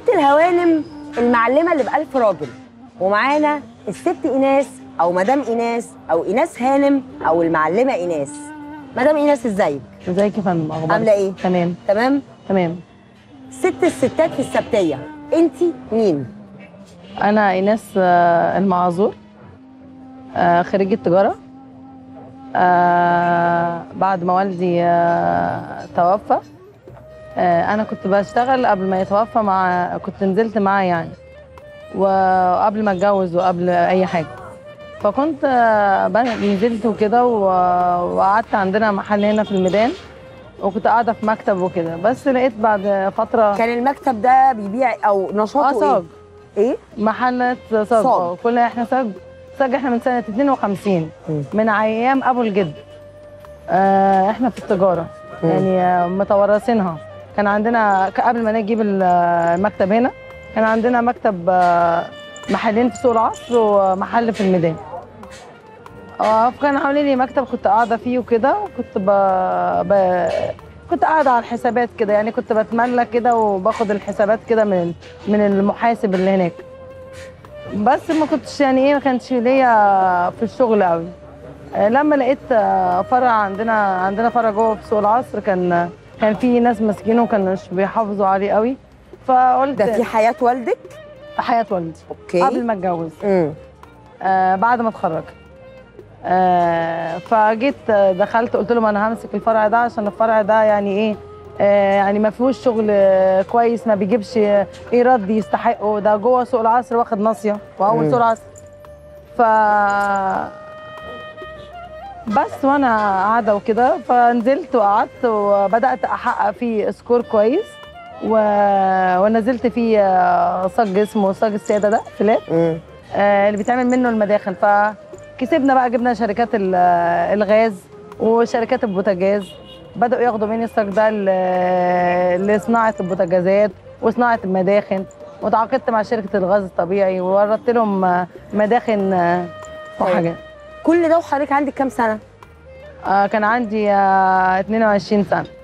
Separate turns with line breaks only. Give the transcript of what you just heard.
ست الهوانم المعلمه اللي بألف راجل ومعانا الست ايناس او مدام ايناس او ايناس هانم او المعلمه ايناس مدام ايناس ازيك
ازيك يا فندم اخبارك
عامله ايه
تمام
تمام
تمام
ست الستات في السبتيه انت مين
انا ايناس آه، المعذور آه، خريجة تجارة آه، بعد ما والدي آه، توفى آه، انا كنت بشتغل قبل ما يتوفى مع كنت نزلت معاه يعني وقبل ما اتجوز وقبل اي حاجه فكنت آه، بن- نزلت وكده و- وقعدت عندنا محل هنا في الميدان وكنت قاعده في مكتب وكده بس لقيت بعد فتره
كان المكتب ده بيبيع او نشاطه
اه صاج
ايه ايه
محلات صاج
صاج.
اه كلنا احنا صاج صاج احنا من سنه 52
مم.
من ايام ابو الجد آه احنا في التجاره
مم.
يعني آه، متورثينها كان عندنا ك- قبل ما نجيب ال- المكتب هنا كان عندنا مكتب آه، محلين في سوق العصر ومحل في الميدان اه فكان عاملين لي مكتب كنت قاعده فيه وكده وكنت ب... ب... كنت قاعده على الحسابات كده يعني كنت بتملى كده وباخد الحسابات كده من من المحاسب اللي هناك بس ما كنتش يعني ايه ما كانش ليا في الشغل قوي آه، لما لقيت آه، فرع عندنا عندنا فرع جوه في سوق العصر كان كان في ناس ماسكينه وكانوا مش بيحافظوا عليه قوي فقلت
ده في حياه والدك
حياه والدي
اوكي
قبل ما اتجوز
امم
آه بعد ما اتخرجت آه فجيت آه، دخلت قلت لهم انا همسك الفرع ده عشان الفرع ده يعني ايه آه يعني ما فيهوش شغل آه، كويس ما بيجيبش آه، ايراد يستحقه ده جوه سوق العصر واخد ناصيه واول
مم.
سوق العصر ف بس وانا قاعده وكده فنزلت وقعدت وبدات احقق فيه سكور كويس و... ونزلت فيه آه، صاج اسمه صاج الساده ده فلات
امم
آه، اللي بيتعمل منه المداخن فكسبنا بقى جبنا شركات ال- الغاز وشركات البوتاجاز بدأوا ياخدوا مني الصاج ده ل- لصناعة البوتاجازات وصناعة المداخن وتعاقدت مع شركة الغاز الطبيعي ووردت لهم آه، مداخن آه، وحاجات
كل ده وحضرتك عندك كام سنه
آه، كان عندي آه، 22 سنة